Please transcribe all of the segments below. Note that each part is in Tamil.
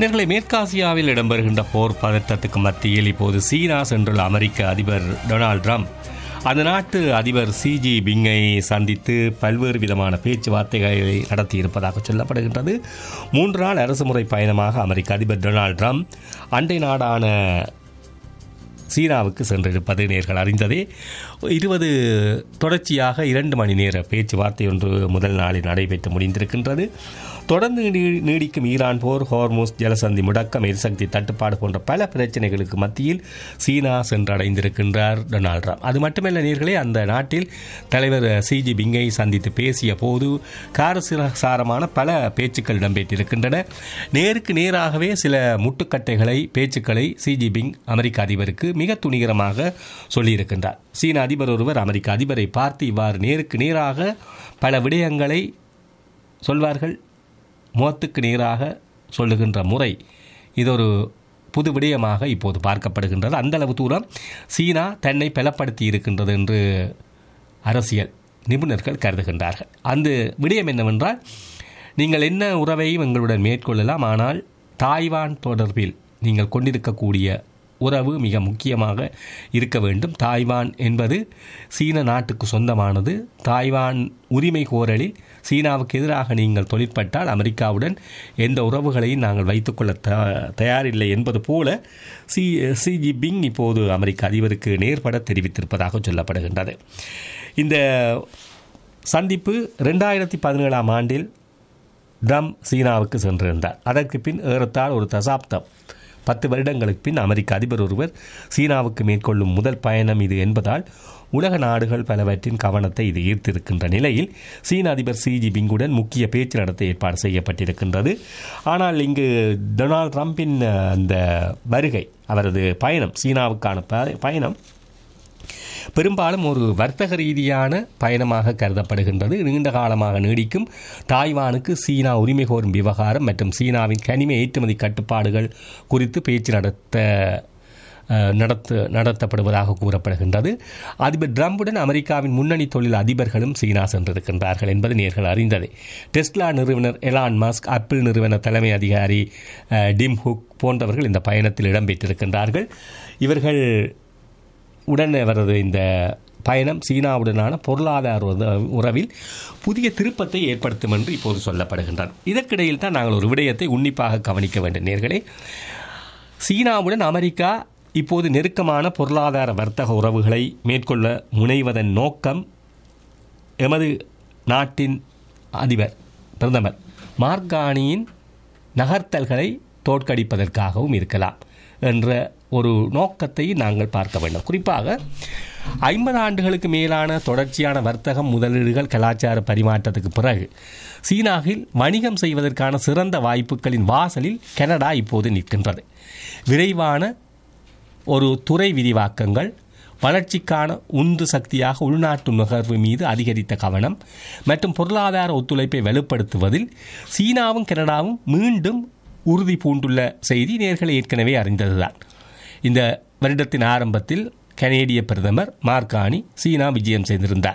நேர்களை மேற்காசியாவில் இடம்பெறுகின்ற போர் பதட்டத்துக்கு மத்தியில் இப்போது சீனா சென்றுள்ள அமெரிக்க அதிபர் டொனால்ட் ட்ரம்ப் அந்த நாட்டு அதிபர் சி ஜி பிங்கை சந்தித்து பல்வேறு விதமான பேச்சுவார்த்தைகளை நடத்தியிருப்பதாக சொல்லப்படுகின்றது மூன்று நாள் அரசுமுறை பயணமாக அமெரிக்க அதிபர் டொனால்ட் ட்ரம்ப் அண்டை நாடான சீனாவுக்கு சென்றிருப்பது நேர்கள் அறிந்ததே இருபது தொடர்ச்சியாக இரண்டு மணி நேர பேச்சுவார்த்தை ஒன்று முதல் நாளில் நடைபெற்று முடிந்திருக்கின்றது தொடர்ந்து நீ- நீடிக்கும் ஈரான் போர் ஹார்மோஸ் ஜலசந்தி முடக்கம் எரிசக்தி தட்டுப்பாடு போன்ற பல பிரச்சனைகளுக்கு மத்தியில் சீனா சென்றடைந்திருக்கின்றார் டொனால்ட் ட்ரம்ப் அது மட்டுமல்ல நேர்களே அந்த நாட்டில் தலைவர் சி ஜி பிங்கை சந்தித்து பேசிய போது காரசாரமான பல பேச்சுக்கள் இடம்பெற்றிருக்கின்றன நேருக்கு நேராகவே சில முட்டுக்கட்டைகளை பேச்சுக்களை சி ஜி பிங் அமெரிக்க அதிபருக்கு மிக துணிகரமாக சொல்லியிருக்கின்றார் சீன அதிபர் ஒருவர் அமெரிக்க அதிபரை பார்த்து இவ்வாறு நேருக்கு நேராக பல விடயங்களை சொல்வார்கள் முகத்துக்கு நேராக சொல்லுகின்ற முறை இது ஒரு புது விடயமாக இப்போது பார்க்கப்படுகின்றது அந்த அளவு தூரம் சீனா தன்னை பலப்படுத்தி இருக்கின்றது என்று அரசியல் நிபுணர்கள் கருதுகின்றார்கள் அந்த விடயம் என்னவென்றால் நீங்கள் என்ன உறவையும் எங்களுடன் மேற்கொள்ளலாம் ஆனால் தாய்வான் தொடர்பில் நீங்கள் கொண்டிருக்கக்கூடிய உறவு மிக முக்கியமாக இருக்க வேண்டும் தாய்வான் என்பது சீன நாட்டுக்கு சொந்தமானது தாய்வான் உரிமை கோரலில் சீனாவுக்கு எதிராக நீங்கள் தொழிற்பட்டால் அமெரிக்காவுடன் எந்த உறவுகளையும் நாங்கள் வைத்துக்கொள்ள த தயாரில்லை என்பது போல சி சி ஜிபிங் இப்போது அமெரிக்க அதிபருக்கு நேர்பட தெரிவித்திருப்பதாக சொல்லப்படுகின்றது இந்த சந்திப்பு ரெண்டாயிரத்தி பதினேழாம் ஆண்டில் ட்ரம் சீனாவுக்கு சென்றிருந்தார் அதற்கு பின் ஏறத்தாழ ஒரு தசாப்தம் பத்து வருடங்களுக்கு பின் அமெரிக்க அதிபர் ஒருவர் சீனாவுக்கு மேற்கொள்ளும் முதல் பயணம் இது என்பதால் உலக நாடுகள் பலவற்றின் கவனத்தை இது ஈர்த்திருக்கின்ற நிலையில் சீன அதிபர் சி ஜிபிங்குடன் முக்கிய பேச்சு நடத்த ஏற்பாடு செய்யப்பட்டிருக்கின்றது ஆனால் இங்கு டொனால்ட் ட்ரம்பின் அஹ், அந்த வருகை அவரது பயணம் சீனாவுக்கான ப- பயணம் பெரும்பாலும் ஒரு வர்த்தக ரீதியான பயணமாக கருதப்படுகின்றது நீண்ட காலமாக நீடிக்கும் தாய்வானுக்கு சீனா உரிமை கோரும் விவகாரம் மற்றும் சீனாவின் கனிம ஏற்றுமதி கட்டுப்பாடுகள் குறித்து பேச்சு நடத்த அஹ், நடத்து நடத்தப்படுவதாக கூறப்படுகின்றது அதிபர் ட்ரம்புடன் அமெரிக்காவின் முன்னணி தொழில் அதிபர்களும் சீனா சென்றிருக்கின்றார்கள் என்பது நேர்கள் அறிந்தது டெஸ்லா நிறுவனர் எலான் மஸ்க் ஆப்பிள் நிறுவன தலைமை அதிகாரி அஹ், டிம் ஹுக் போன்றவர்கள் இந்த பயணத்தில் இடம்பெற்றிருக்கின்றார்கள் இவர்கள் உடன் அவரது இந்த பயணம் சீனாவுடனான பொருளாதார உத- உறவில் புதிய திருப்பத்தை ஏற்படுத்தும் என்று இப்போது சொல்லப்படுகின்றன இதற்கிடையில் தான் நாங்கள் ஒரு விடயத்தை உன்னிப்பாக கவனிக்க வேண்டும் நேர்களே சீனாவுடன் அமெரிக்கா இப்போது நெருக்கமான பொருளாதார வர்த்தக உறவுகளை மேற்கொள்ள முனைவதன் நோக்கம் எமது நாட்டின் அதிபர் பிரதமர் மார்கானியின் நகர்த்தல்களை தோற்கடிப்பதற்காகவும் இருக்கலாம் என்ற ஒரு நோக்கத்தை நாங்கள் பார்க்க வேண்டும் குறிப்பாக ஐம்பது ஆண்டுகளுக்கு மேலான தொடர்ச்சியான வர்த்தகம் முதலீடுகள் கலாச்சார பரிமாற்றத்துக்கு பிறகு சீனாவில் வணிகம் செய்வதற்கான சிறந்த வாய்ப்புகளின் வாசலில் கனடா இப்போது நிற்கின்றது விரைவான ஒரு துறை விரிவாக்கங்கள் வளர்ச்சிக்கான உந்து சக்தியாக உள்நாட்டு நுகர்வு மீது அதிகரித்த கவனம் மற்றும் பொருளாதார ஒத்துழைப்பை வலுப்படுத்துவதில் சீனாவும் கனடாவும் மீண்டும் உறுதி பூண்டுள்ள செய்தி நேர்களை ஏற்கனவே அறிந்ததுதான் இந்த வருடத்தின் ஆரம்பத்தில் கனேடிய பிரதமர் மார்கானி சீனா விஜயம் செய்திருந்தார்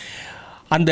அந்த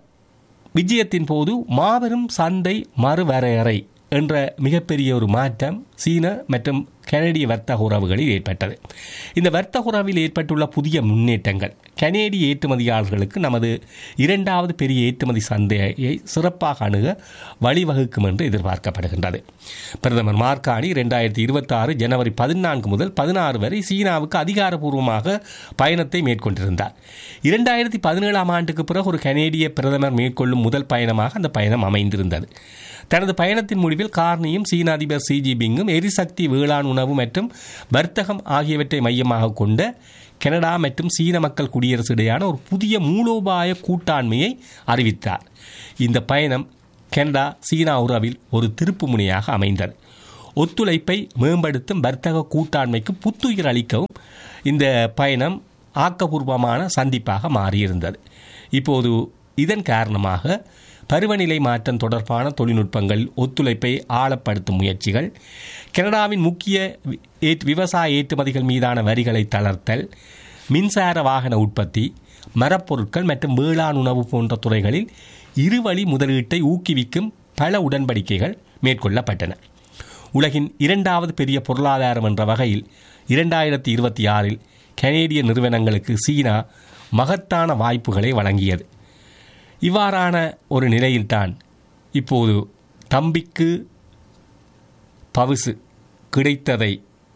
விஜயத்தின் போது மாபெரும் சந்தை மறுவரையறை என்ற மிகப்பெரிய ஒரு மாற்றம் சீன மற்றும் கனடிய வர்த்தக உறவுகளில் ஏற்பட்டது இந்த வர்த்தக உறவில் ஏற்பட்டுள்ள புதிய முன்னேற்றங்கள் கனேடிய ஏற்றுமதியாளர்களுக்கு நமது இரண்டாவது பெரிய ஏற்றுமதி சந்தையை சிறப்பாக அணுக வழிவகுக்கும் என்று எதிர்பார்க்கப்படுகின்றது பிரதமர் மார்கானி இரண்டாயிரத்தி இருபத்தாறு ஜனவரி பதினான்கு முதல் பதினாறு வரை சீனாவுக்கு அதிகாரப்பூர்வமாக பயணத்தை மேற்கொண்டிருந்தார் இரண்டாயிரத்தி பதினேழாம் ஆண்டுக்கு பிறகு ஒரு கனேடிய பிரதமர் மேற்கொள்ளும் முதல் பயணமாக அந்த பயணம் அமைந்திருந்தது தனது பயணத்தின் முடிவில் கார்னியும் சீன அதிபர் சி ஜிபிங்கும் எரிசக்தி வேளாண் உணவு மற்றும் வர்த்தகம் ஆகியவற்றை மையமாக கொண்ட கனடா மற்றும் சீன மக்கள் குடியரசு இடையான ஒரு புதிய மூலோபாய கூட்டாண்மையை அறிவித்தார் இந்த பயணம் கனடா சீனா உறவில் ஒரு திருப்பு முனையாக அமைந்தது ஒத்துழைப்பை மேம்படுத்தும் வர்த்தக கூட்டாண்மைக்கு புத்துயிர் அளிக்கவும் இந்த பயணம் ஆக்கப்பூர்வமான சந்திப்பாக மாறியிருந்தது இப்போது இதன் காரணமாக பருவநிலை மாற்றம் தொடர்பான தொழில்நுட்பங்கள் ஒத்துழைப்பை ஆழப்படுத்தும் முயற்சிகள் கனடாவின் முக்கிய வி- ஏற்று- விவசாய ஏற்றுமதிகள் மீதான வரிகளை தளர்த்தல் மின்சார வாகன உற்பத்தி மரப்பொருட்கள் மற்றும் வேளாண் உணவு போன்ற துறைகளில் இருவழி முதலீட்டை ஊக்குவிக்கும் பல உடன்படிக்கைகள் மேற்கொள்ளப்பட்டன உலகின் இரண்டாவது பெரிய பொருளாதாரம் என்ற வகையில் இரண்டாயிரத்தி இருபத்தி ஆறில் கனேடிய நிறுவனங்களுக்கு சீனா மகத்தான வாய்ப்புகளை வழங்கியது இவ்வாறான ஒரு நிலையில்தான் இப்போது தம்பிக்கு பவுசு கிடைத்ததை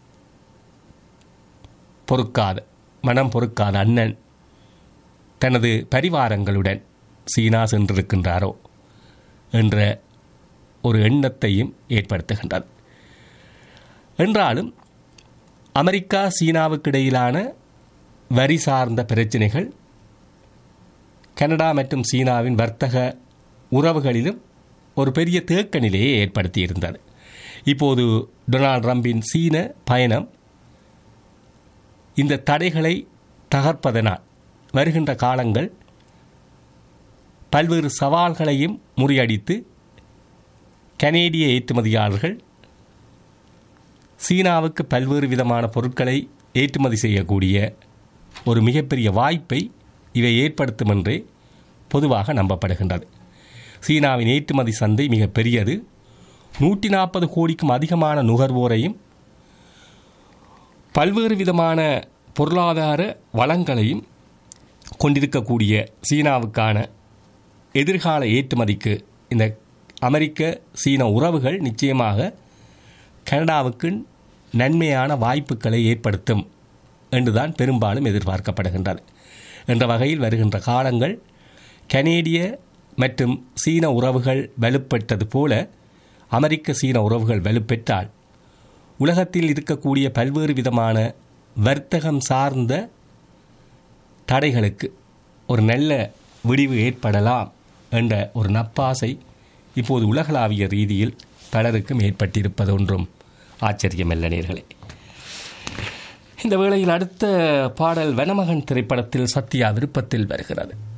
பொறுக்காத மனம் பொறுக்காத அண்ணன் தனது பரிவாரங்களுடன் சீனா சென்றிருக்கின்றாரோ என்ற ஒரு எண்ணத்தையும் ஏற்படுத்துகின்றது என்றாலும் அமெரிக்கா சீனாவுக்கு இடையிலான வரி சார்ந்த பிரச்சினைகள் கனடா மற்றும் சீனாவின் வர்த்தக உறவுகளிலும் ஒரு பெரிய தேக்க நிலையை ஏற்படுத்தியிருந்தது இப்போது டொனால்ட் ட்ரம்பின் சீன பயணம் இந்த தடைகளை தகர்ப்பதனால் வருகின்ற காலங்கள் பல்வேறு சவால்களையும் முறியடித்து கனேடிய ஏற்றுமதியாளர்கள் சீனாவுக்கு பல்வேறு விதமான பொருட்களை ஏற்றுமதி செய்யக்கூடிய ஒரு மிகப்பெரிய வாய்ப்பை இவை ஏற்படுத்தும் என்றே பொதுவாக நம்பப்படுகின்றது சீனாவின் ஏற்றுமதி சந்தை மிக பெரியது நூற்றி நாற்பது கோடிக்கும் அதிகமான நுகர்வோரையும் பல்வேறு விதமான பொருளாதார வளங்களையும் கொண்டிருக்கக்கூடிய சீனாவுக்கான எதிர்கால ஏற்றுமதிக்கு இந்த அமெரிக்க சீன உறவுகள் நிச்சயமாக கனடாவுக்கு நன்மையான வாய்ப்புகளை ஏற்படுத்தும் என்றுதான் பெரும்பாலும் எதிர்பார்க்கப்படுகின்றது என்ற வகையில் வருகின்ற காலங்கள் கனேடிய மற்றும் சீன உறவுகள் வலுப்பெற்றது போல அமெரிக்க சீன உறவுகள் வலுப்பெற்றால் உலகத்தில் இருக்கக்கூடிய பல்வேறு விதமான வர்த்தகம் சார்ந்த தடைகளுக்கு ஒரு நல்ல விடிவு ஏற்படலாம் என்ற ஒரு நப்பாசை இப்போது உலகளாவிய ரீதியில் பலருக்கும் ஏற்பட்டிருப்பது ஒன்றும் ஆச்சரியமல்ல நேர்களே இந்த வேளையில் அடுத்த பாடல் வனமகன் திரைப்படத்தில் சத்யா விருப்பத்தில் வருகிறது